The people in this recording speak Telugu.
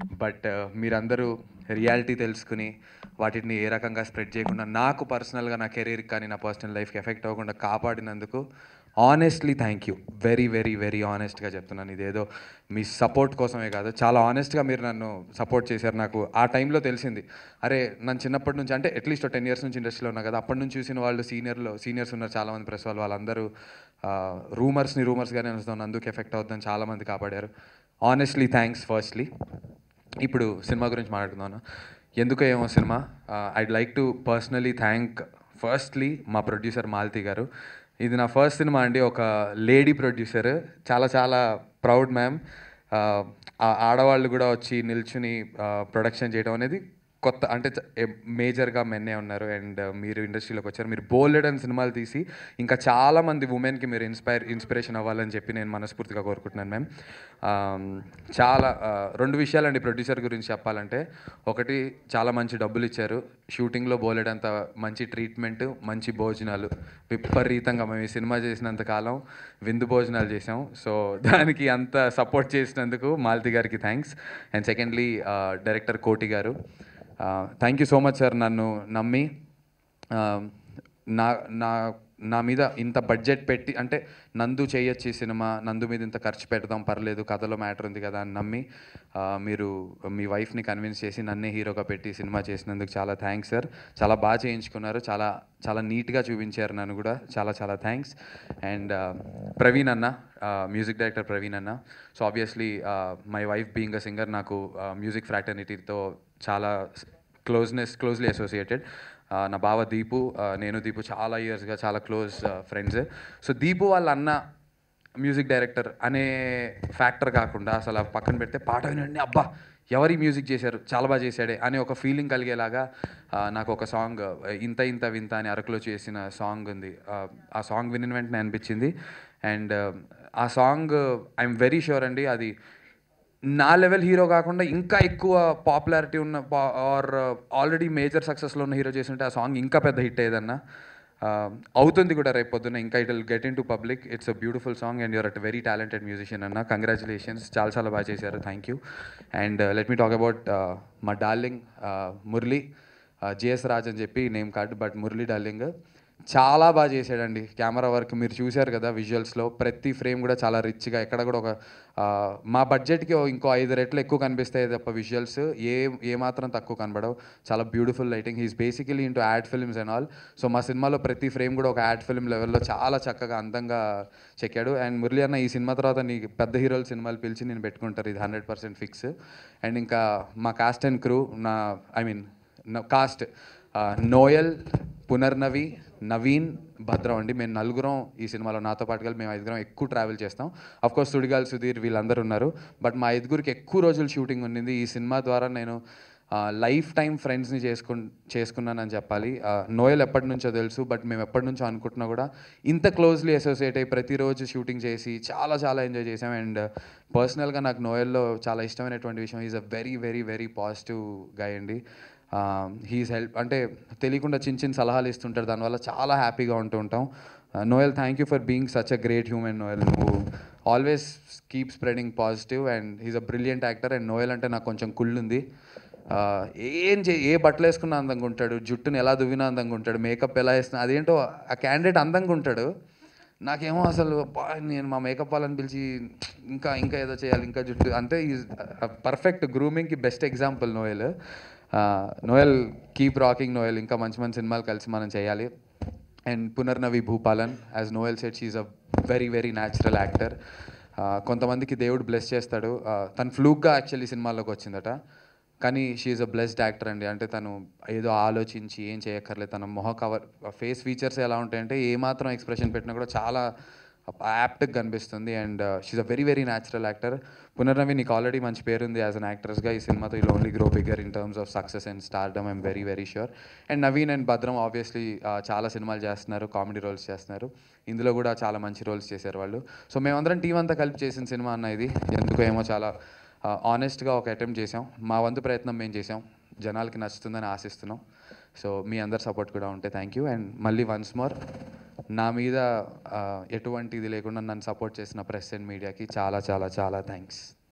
బట్ మీరందరూ రియాలిటీ తెలుసుకుని వాటిని ఏ రకంగా స్ప్రెడ్ చేయకుండా నాకు పర్సనల్గా నా కెరీర్కి కానీ నా పర్సనల్ లైఫ్కి ఎఫెక్ట్ అవ్వకుండా కాపాడినందుకు honestly thank you very very very ఆనెస్ట్గా చెప్తున్నాను ఇదేదో మీ సపోర్ట్ కోసమే కాదు చాలా ఆనెస్ట్గా మీరు నన్ను సపోర్ట్ చేశారు నాకు ఆ టైంలో తెలిసింది అరే నన్ను చిన్నప్పటి నుంచి అంటే అట్లీస్ట్ టెన్ ఇయర్స్ నుంచి ఇండస్ట్రీలో ఉన్నా కదా అప్పటి నుంచి చూసిన వాళ్ళు సీనియర్లో సీనియర్స్ ఉన్నారు చాలామంది ప్రెస్ వాళ్ళు వాళ్ళందరూ రూమర్స్ని రూమర్స్గానే ఉంచుతాను అందుకు ఎఫెక్ట్ అవుతుందని చాలామంది కాపాడారు ఆనెస్ట్లీ థ్యాంక్స్ ఫస్ట్లీ ఇప్పుడు సినిమా గురించి మాట్లాడుతున్నాను ఎందుకో ఏమో cinema I'd like to personally thank firstly మా ప్రొడ్యూసర్ మాలతి గారు ఇది నా ఫస్ట్ సినిమా అండి ఒక లేడీ ప్రొడ్యూసర్ చాలా చాలా ప్రౌడ్ మ్యామ్ ఆడవాళ్ళు కూడా వచ్చి నిల్చుని ప్రొడక్షన్ చేయడం అనేది కొత్త అంటే మేజర్గా మెన్నే ఉన్నారు అండ్ మీరు ఇండస్ట్రీలోకి వచ్చారు మీరు బోల్డెడ్ అని సినిమాలు తీసి ఇంకా చాలా మంది ఉమెన్కి మీరు ఇన్స్పైర్ ఇన్స్పిరేషన్ అవ్వాలని చెప్పి నేను మనస్ఫూర్తిగా కోరుకుంటున్నాను మ్యామ్ చాలా ఆ, రెండు విషయాలండి ప్రొడ్యూసర్ గురించి చెప్పాలంటే ఒకటి చాలా మంచి డబ్బులు ఇచ్చారు షూటింగ్లో బోలెడంత మంచి ట్రీట్మెంట్ మంచి భోజనాలు విపరీతంగా మేము ఈ సినిమా చేసినంత కాలం విందు భోజనాలు చేసాం సో దానికి అంత సపోర్ట్ చేసినందుకు మాలతి గారికి thanks and secondly director Koti garu thank you so much sir నన్ను నమ్మి ఆ, నా నా నా మీద ఇంత బడ్జెట్ పెట్టి అంటే నందు చేయొచ్చు ఈ సినిమా నందు మీద ఇంత ఖర్చు పెడదాం పర్లేదు కథలో మ్యాటర్ ఉంది కదా అని నమ్మి ఆ, మీరు మీ వైఫ్ని కన్విన్స్ చేసి నన్నే హీరోగా పెట్టి సినిమా చేసినందుకు చాలా థ్యాంక్స్ సార్ చాలా బాగా చేయించుకున్నారు చాలా చాలా నీట్గా చూపించారు నన్ను కూడా చాలా చాలా థ్యాంక్స్ అండ్ ప్రవీణ్ అన్న మ్యూజిక్ డైరెక్టర్ ప్రవీణ్ అన్న so obviously my wife being a singer నాకు మ్యూజిక్ ఫ్రాటర్నిటీతో చాలా క్లోజ్నెస్ క్లోజ్లీ అసోసియేటెడ్ నా బావ దీపు ఆ, నేను దీపు చాలా ఇయర్స్గా చాలా క్లోజ్ ఫ్రెండ్స్ సో దీపు వాళ్ళ అన్న మ్యూజిక్ డైరెక్టర్ అనే ఫ్యాక్టర్ కాకుండా అసలు ఆ పక్కన పెడితే పాట వినండి అబ్బా ఎవరి మ్యూజిక్ చేశారు చాలా బాగా చేశాడే అనే ఒక ఫీలింగ్ కలిగేలాగా ఆ, నాకు ఒక సాంగ్ ఇంత ఇంత వింత అని అరకులో చేసిన సాంగ్ ఉంది ఆ, ఆ సాంగ్ వినిన వెంటనే అనిపించింది అండ్ ఆ సాంగ్ ఐఎమ్ వెరీ షూర్ అండి అది నా లెవెల్ హీరో కాకుండా ఇంకా ఎక్కువ పాపులారిటీ ఉన్న ఆర్ ఆల్రెడీ మేజర్ సక్సెస్లో ఉన్న హీరో చేస్తుంటే ఆ సాంగ్ ఇంకా పెద్ద హిట్ అయ్యేదన్న అవుతుంది కూడా రేపు పొద్దున్న ఇంకా it will get into public it's a beautiful song and you're at very talented musician అన్న కంగ్రాచులేషన్స్ చాలా చాలా బాగా చేశారు thank you and let me talk about మా డార్లింగ్ మురళి జిఎస్ రాజ్ అని చెప్పి name card but Murali darling చాలా బాగా చేశాడండి కెమెరా వర్క్ మీరు చూశారు కదా విజువల్స్లో ప్రతి ఫ్రేమ్ కూడా చాలా రిచ్గా ఎక్కడ కూడా ఒక ఆ, మా బడ్జెట్కి ఇంకో ఐదు రెట్లు ఎక్కువ కనిపిస్తాయి తప్ప విజువల్స్ ఏ ఏ మాత్రం తక్కువ కనబడవు చాలా beautiful lighting he's basically into ad films and all so మా సినిమాలో ప్రతి ఫ్రేమ్ కూడా ఒక యాడ్ ఫిల్మ్ లెవెల్లో చాలా చక్కగా అందంగా చెక్కాడు అండ్ మురళి అన్న ఈ సినిమా తర్వాత నీ పెద్ద హీరోల సినిమాలు పిలిచి నేను పెట్టుకుంటారు ఇది హండ్రెడ్ పర్సెంట్ ఫిక్స్ అండ్ ఇంకా మా కాస్ట్ అండ్ క్రూ నా I mean cast Noel Punarnavi Naveen Bhadram అండి మేము నలుగురం ఈ సినిమాలో నాతో పాటు కలిపి మేము ఐదుగురం ఎక్కువ ట్రావెల్ చేస్తాం అఫ్ కోర్స్ సుడిగాల్ సుధీర్ వీళ్ళందరూ ఉన్నారు బట్ మా ఐదుగురికి ఎక్కువ రోజులు షూటింగ్ ఉండింది ఈ సినిమా ద్వారా నేను లైఫ్ టైం ఫ్రెండ్స్ని చేసుకు చేసుకున్నానని చెప్పాలి ఆ, నోయల్ ఎప్పటి నుంచో తెలుసు బట్ మేము ఎప్పటి నుంచో అనుకుంటున్నా కూడా ఇంత క్లోజ్లీ అసోసియేట్ అయ్యి ప్రతిరోజు షూటింగ్ చేసి చాలా చాలా ఎంజాయ్ చేసాం అండ్ పర్సనల్గా నాకు నోయల్లో చాలా ఇష్టమైనటువంటి విషయం is a very very very positive guy అండి హీస్ హెల్ప్ అంటే తెలియకుండా చిన్న చిన్న సలహాలు ఇస్తుంటారు దానివల్ల చాలా హ్యాపీగా ఉంటూ ఉంటాం Noel thank you for being such a great human Noel నువ్వు always keep spreading positive and he's a brilliant actor and Noel అంటే నాకు కొంచెం కుళ్ళుంది ఆ, ఏం చే ఏ బట్టలు వేసుకున్నా అందంగా ఉంటాడు జుట్టుని ఎలా దువ్వినా అందంగా ఉంటాడు మేకప్ ఎలా వేసినా అదేంటో ఆ క్యాండిడేట్ అందంగా ఉంటాడు నాకేమో అసలు అబ్బా, నేను మా మేకప్ వాళ్ళని పిలిచి ఇంకా ఇంకా ఏదో చేయాలి ఇంకా జుట్టు అంటే ఈజ్ పర్ఫెక్ట్ గ్రూమింగ్కి best example Noel Noel keep rocking Noel ఇంకా మంచి మంచి సినిమాలు కలిసి మనం చేయాలి and Punarnavi Bhupalan as Noel set she's a very very natural actor కొంతమందికి దేవుడు బ్లెస్ చేస్తాడు ఆ, తను ఫ్లూక్గా యాక్చువల్లీ సినిమాలోకి వచ్చిందట కానీ షీఈ్ అ బ్లెస్డ్ యాక్టర్ అండి అంటే తను ఏదో ఆలోచించి ఏం చేయక్కర్లేదు తన మొహ కవర్ ఫేస్ ఫీచర్స్ ఎలా ఉంటాయంటే ఏ మాత్రం ఎక్స్ప్రెషన్ పెట్టినా కూడా చాలా యాప్ట్గా కనిపిస్తుంది and she's a very very natural actor Punarnavi నీకు ఆల్రెడీ మంచి పేరుంది యాజ్ అన్ యాక్టర్స్గా ఈ సినిమాతో ఈ only grow bigger in terms of success and stardom I'm very very sure and Naveen and Bhadram obviously చాలా సినిమాలు చేస్తున్నారు కామెడీ రోల్స్ చేస్తున్నారు ఇందులో కూడా చాలా మంచి రోల్స్ చేశారు వాళ్ళు సో మేమందరం టీం అంతా కలిపి చేసిన సినిమా అన్న ఇది ఎందుకో ఏమో చాలా ఆనెస్ట్గా ఒక అటెంప్ట్ చేసాం మా వంతు ప్రయత్నం మేము చేసాం జనాలకి నచ్చుతుందని ఆశిస్తున్నాం సో మీ అందరి సపోర్ట్ కూడా ఉంటే థ్యాంక్ యూ అండ్ మళ్ళీ వన్స్ మోర్ నా మీద ఆ, ఎటువంటి ఇది లేకుండా నన్ను సపోర్ట్ చేసిన ప్రెస్ అండ్ మీడియాకి చాలా చాలా చాలా థ్యాంక్స్